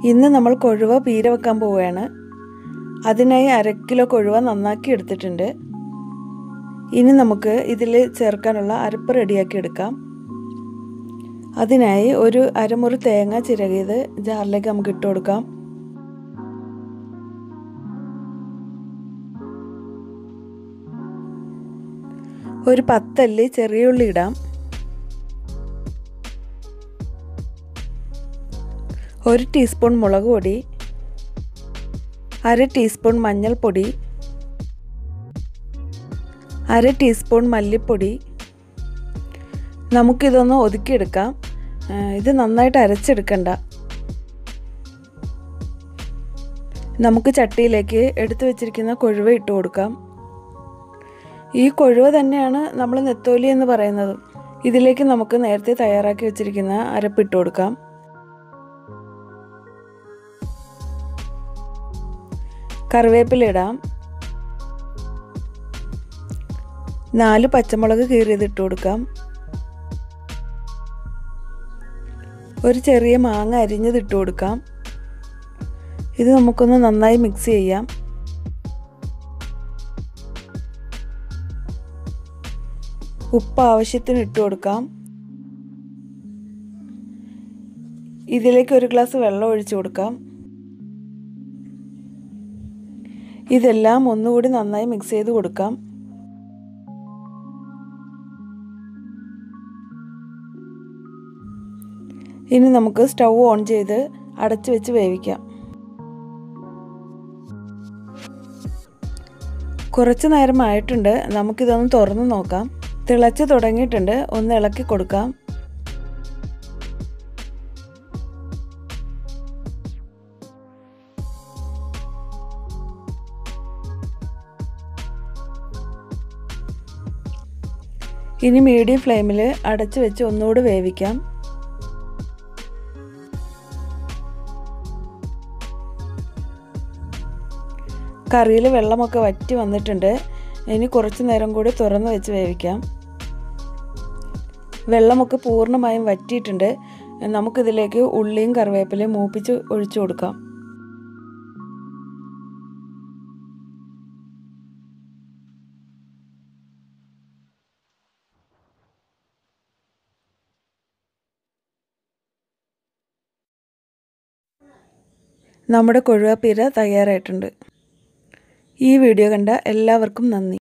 ഇന്ന് നമ്മൾ കൊഴുവ പീര വെക്കാൻ പോവുകയാണ് അതിനായി അര കിലോ കൊഴുവ നന്നാക്കി എടുത്തിട്ടുണ്ട് ഇനി നമുക്ക് ഇതിൽ ചേർക്കാനുള്ള അരപ്പ് റെഡിയാക്കി എടുക്കാം അതിനായി ഒരു അരമുറി തേങ്ങ ചിരകിയത് ജാറിലേക്ക് നമുക്ക് ഇട്ട് കൊടുക്കാം ഒരു പത്തല്ലി ചെറിയ ഉള്ളി ഇടാം ഒരു ടീസ്പൂൺ മുളക് പൊടി അര ടീസ്പൂൺ മഞ്ഞൾപ്പൊടി അര ടീസ്പൂൺ മല്ലിപ്പൊടി നമുക്കിതൊന്ന് ഒതുക്കിയെടുക്കാം ഇത് നന്നായിട്ട് അരച്ചെടുക്കണ്ട നമുക്ക് ചട്ടിയിലേക്ക് എടുത്തു വെച്ചിരിക്കുന്ന കൊഴുവ ഇട്ട് കൊടുക്കാം ഈ കൊഴുവ തന്നെയാണ് നമ്മൾ നെത്തോലി എന്ന് പറയുന്നത് ഇതിലേക്ക് നമുക്ക് നേരത്തെ തയ്യാറാക്കി വെച്ചിരിക്കുന്ന അരപ്പിട്ട് കൊടുക്കാം കറിവേപ്പില ഇടാം നാല് പച്ചമുളക് കീറിയത് ഇട്ട് കൊടുക്കാം ഒരു ചെറിയ മാങ്ങ അരിഞ്ഞത് ഇട്ട് കൊടുക്കാം ഇത് നമുക്കൊന്ന് നന്നായി മിക്സ് ചെയ്യാം ഉപ്പ് ആവശ്യത്തിന് ഇട്ട് കൊടുക്കാം ഇതിലേക്ക് ഒരു ഗ്ലാസ് വെള്ളം ഒഴിച്ചു കൊടുക്കാം ഇതെല്ലാം ഒന്നുകൂടി നന്നായി മിക്സ് ചെയ്ത് കൊടുക്കാം ഇനി നമുക്ക് സ്റ്റൗ ഓൺ ചെയ്ത് അടച്ചു വെച്ച് വേവിക്കാം കുറച്ച് നേരം ആയിട്ടുണ്ട് നമുക്കിതൊന്ന് തുറന്ന് നോക്കാം തിളച്ച് തുടങ്ങിയിട്ടുണ്ട് ഒന്ന് ഇളക്കി കൊടുക്കാം ഇനി മീഡിയം ഫ്ലെയിമിൽ അടച്ചു വെച്ച് ഒന്നുകൂടി വേവിക്കാം കറിയിൽ വെള്ളമൊക്കെ വറ്റി വന്നിട്ടുണ്ട് ഇനി കുറച്ച് നേരം കൂടി തുറന്ന് വെച്ച് വേവിക്കാം വെള്ളമൊക്കെ പൂർണ്ണമായും വറ്റിയിട്ടുണ്ട് നമുക്കിതിലേക്ക് ഉള്ളിയും കറിവേപ്പിലയും മൂപ്പിച്ച് ഒഴിച്ചു കൊടുക്കാം നമ്മുടെ കൊഴുവാപ്പീര തയ്യാറായിട്ടുണ്ട് ഈ വീഡിയോ കണ്ട എല്ലാവർക്കും നന്ദി